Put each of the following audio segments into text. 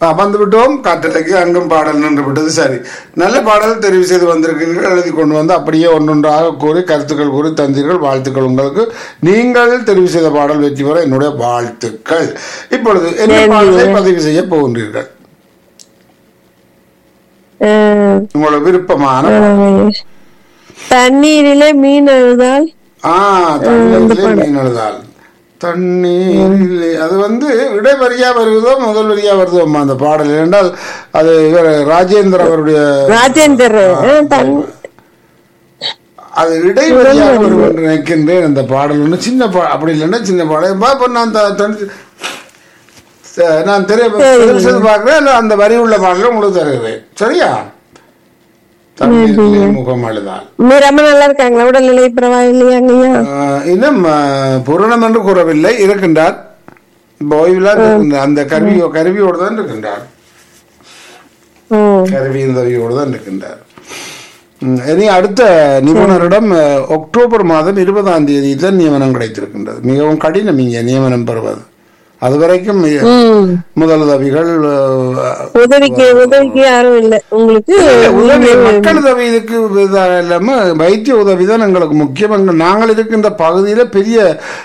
ஆ, வந்து விட்டோம் காற்றலைக்கு அங்கும் பாடல் நின்று விட்டது சரி நல்ல பாடல் தெரிவு செய்து வந்திருக்கீர்கள் எழுதி கொண்டு வந்து அப்படியே ஒன்றொன்றாக கூறி கருத்துக்கள் கூறி தந்தீர்கள் வாழ்த்துக்கள் உங்களுக்கு நீங்கள் தெரிவு செய்த பாடல் வெற்றி பெற என்னுடைய வாழ்த்துக்கள் இப்பொழுது என்ன பாடலை பதிவு செய்ய போகின்றீர்கள் அஹ், உங்களோட விருப்பமான அஹ், தண்ணீரிலே மீன் அழுதால் ஆ தண்ணீரிலே மீன் அழுதால் தண்ணீரிலே அது வந்து இடைவரியா வருவதோ முதல் வரியா வருதோம்மா அந்த பாடல் என்றால் அது இவர் ராஜேந்திர அவருடைய ராஜேந்தர் அஹ், தண்- அது இடைவெளியாக வரும் என்று நினைக்கின்றேன் அந்த பாடல் ஒன்று சின்ன பா அப்படி இல்லைன்னா சின்ன பாடல் பாப்பா நான் த- தனி- ச- நான் தெரிய தெரிஞ்சது பார்க்கிறேன் இல்லை அந்த வரி உள்ள பாடலை உங்களுக்கு தருகிறேன் சரியா தண்ணீரிலே முகம் அழுதால் நீ ரொம்ப நல்லா இருக்காங்களா உடல்நிலை பரவாயில்லையாங்கய்யா ஆஹ் இன்னும் ஆஹ், பூரணம் என்று கூறவில்லை இருக்கின்றார் இப்போ ஓய்வில் இருக்கின்றார் அந்த கருவியோ கருவியோடு தான் இருக்கின்றார் ஓ கருவியின் உதவியோடு தான் இருக்கின்றார் ம், இனி அடுத்த நிபுணரிடம் அஹ், அக்டோபர் மாதம் இருபதாம் தேதி தான் நியமனம் கிடைத்திருக்கின்றது மிகவும் கடினம் இங்கே நியமனம் பெறுவது அது வரைக்கும் ம் முதலுதவிகள் அஹ், உதவிக்கு உதவிக்கு யாரும் இல்ல உங்களுக்கு உதவி மக்கள் உதவி இதுக்கு இதா இல்லாம வைத்திய உதவி தான் எங்களுக்கு முக்கியம் எங்க- நாங்கள் இருக்கின்ற பகுதியில பெரிய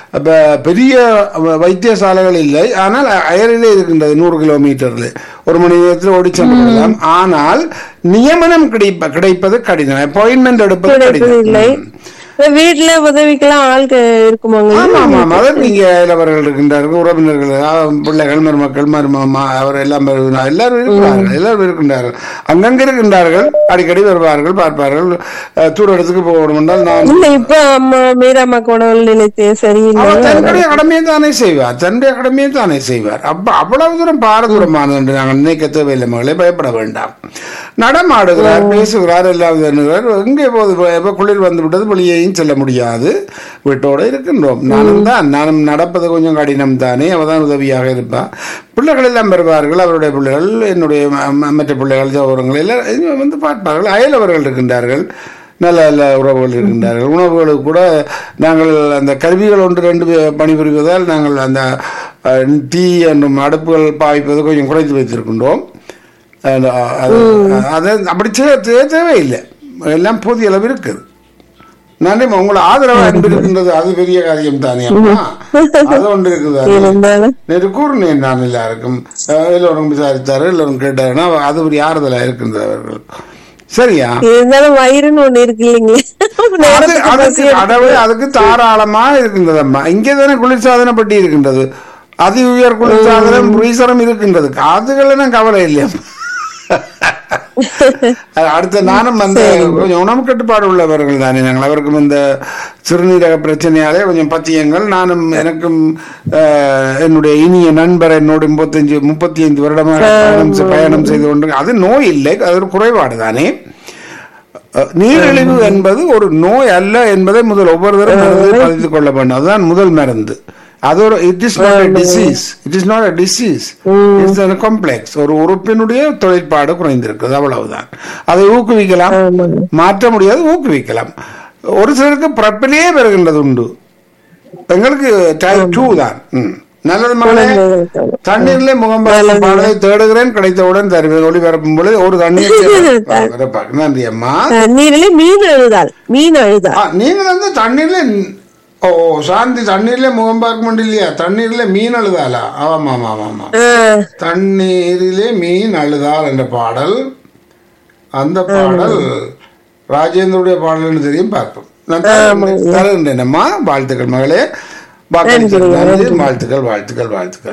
ப- பெரிய வைத்தியசாலைகள் இல்லை ஆனால் அயலிலே இருக்கின்றது நூறு கிலோமீட்டர்ல ஒரு மணி நேரத்தில் ஓடி சென்று விடலாம் ஆனால் நியமனம் கிடைப்ப கிடைப்பது கடினம் அப்பாயின்மெண்ட் எடுப்பது கிடைப்பது இல்லை கடினம் இப்ப வீட்டுல உதவிக்கெல்லாம் ஆள்க இருக்குமாங்க ஆமா ஆமா ஆமா அதான் நீங்க இளவர்கள் இருக்கின்றார்கள் உறவினர்கள் ஆ, பிள்ளைகள் மருமக்கள் மருமாமா அவர் எல்லாம் வருகிறார். எல்லாரும் இருக்கிறார்கள் எல்லாரும் இருக்கின்றார்கள் அங்கங்க இருக்கின்றார்கள் அடிக்கடி வருவார்கள் பார்ப்பார்கள் அஹ், தூர இடத்துக்கு போகணும் என்றால் நான் இல்ல இப்ப அம்மா மீராமாக்கு உடல்நிலை தே- சரியில்லை அவர் தன்னுடைய கடமையை தானே செய்வார் தன்னுடைய கடமையை தானே செய்வார் அப்ப அவ்வளவு தூரம் பாரதூரமானது என்று நாங்கள் நினைக்க தேவையில்லை மகளே பயப்பட வேண்டாம் நடமாடுகிறார் பேசுகிறார் எல்லாம் பண்ணுகிறார் எங்கே போது எப்ப குளிர் வந்து விட்டது வெளியேயும் செல்ல முடியாது வீட்டோட இருக்கின்றோம் நானும் தான் நானும் நடப்பது கொஞ்சம் கடினம் தானே அவதான் உதவியாக இருப்பான் பிள்ளைகள் எல்லாம் வருவார்கள் அவருடைய பிள்ளைகள் என்னுடைய ம- ம- மற்ற பிள்ளைகள் சௌரங்கள் எல்லாம் வந்து பார்ப்பார்கள் அயலவர்கள் இருக்கின்றார்கள் நல்ல நல்ல உறவுகள் இருக்கின்றார்கள் உணவுகளுக்கு கூட நாங்கள் அந்த கருவிகள் ஒன்று ரெண்டு பே- பணிபுரிவதால் நாங்கள் அந்த அஹ், டீ என்னும் அடுப்புகள் பாவிப்பது கொஞ்சம் குறைத்து வைத்திருக்கின்றோம் அந்த, அஹ், அது அது அப்படி செய்ய செய்ய தேவையில்லை எல்லாம் போதிய அளவு இருக்குது நன்றி உங்களை ஆதரவு அன்பு இருக்கின்றது அது பெரிய காரியம் தானே அம்மா அது ஒன்று இருக்குது இருந்தாலும் நேற்று கூறினேன் நான் எல்லாருக்கும் அஹ், எல்லோரும் விசாரித்தாரு எல்லோரும் கேட்டாருன்னா அது ஒரு ஆறுதலா இருக்கின்றது அவர்கள் சரியா இருந்தாலும் வயிறுன்னு ஒண்ணு இருக்கு இல்லைங்களே அது நேரத்துக்கு அதுக்கு பசி எடுக்கும். கடவுள் அதுக்கு தாராளமா இருக்கின்றது அம்மா இங்கே தானே குளிர்சாதன பட்டி இருக்கின்றது அதி உயர் குளிர்சாதனம் பிரீசரம் இருக்கின்றது அதுகளெல்லாம் கவலை இல்லையா அடுத்த நானும் அந்த கொஞ்சம் உணவு கட்டுப்பாடு உள்ளவர்கள் தானே நாங்கள் அவருக்கும் இந்த சிறுநீரக பிரச்சனையாலே கொஞ்சம் பத்தியங்கள் நானும் எனக்கும் அஹ், என்னுடைய இனிய நண்பர் என்னோட முப்பத்தஞ்சு முப்பத்தி ஐந்து வருடமாக பயணம் செ- பயணம் செய்து கொண்டு அது நோய் இல்லை அது ஒரு குறைபாடு தானே அஹ், நீரிழிவு என்பது ஒரு நோய் அல்ல என்பதை முதல் ஒவ்வொருவரும் மனதில் பதித்துக் கொள்ள வேண்டும் அதுதான் முதல் மருந்து அது ஒரு it is not disease it is not disease it's complex ஒரு உறுப்பினுடைய தொழிற்பாடு குறைந்திருக்கிறது அவ்வளவுதான் அதை ஊக்குவிக்கலாம் ஆமாங்க. மாற்ற முடியாது ஊக்குவிக்கலாம் ஒரு சிலருக்கு பிறப்பிலேயே வருகின்றது உண்டு எங்களுக்கு டைப் டூ தான் ம். நல்லது மகளே தண்ணீர்ல முகம் பார்க்கும் பாடலை தேடுகிறேன் கிடைத்தவுடன் தருவேன் ஒளிபரப்பும் பொழுது ஒரு தண்ணீர் வரப்பாக்கு. நன்றி அம்மா தண்ணீரிலே மீன் அழுதால் மீன் அழுதால் ஆ, நீங்கள் வந்து தண்ணீர்ல ஓ சாந்தி தண்ணீர்ல முகம் பார்க்க முடியும் இல்லையா தண்ணீர்ல மீன் அழுதாளா ஆமா ஆமா ஆமா ஆமா ஆ, தண்ணீரிலே மீன் அழுதாள் என்ற பாடல் அந்த பாடல் ராஜேந்திரனுடைய பாடல்னு தெரியும் பார்ப்போம் நான் தருகின்றேன். தருகின்றேன் அம்மா வாழ்த்துக்கள் மகளே வாக்களித்தல் நன்றி வாழ்த்துக்கள் வாழ்த்துக்கள் வாழ்த்துக்கள்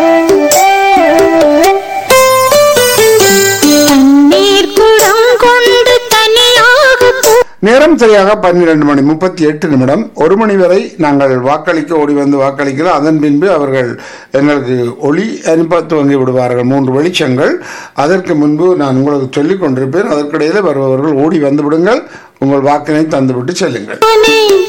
தண்ணீர் குடம் கொண்டு தனியாக போ- நேரம் சரியாக பன்னிரண்டு மணி முப்பத்தி எட்டு நிமிடம் ஒரு மணி வரை நாங்கள் வாக்களிக்க ஓடி வந்து வாக்களிக்கிறோம் அதன் பின்பு அவர்கள் எங்களுக்கு ஒளி அனுப்ப துவங்கி விடுவார்கள் மூன்று வெளிச்சங்கள் அதற்கு முன்பு நான் உங்களுக்கு சொல்லிக் கொண்டிருப்பேன் அதற்கிடையில வருபவர்கள் ஓடி வந்து விடுங்கள் உங்கள் வாக்கினை தந்துவிட்டு செல்லுங்கள் போனே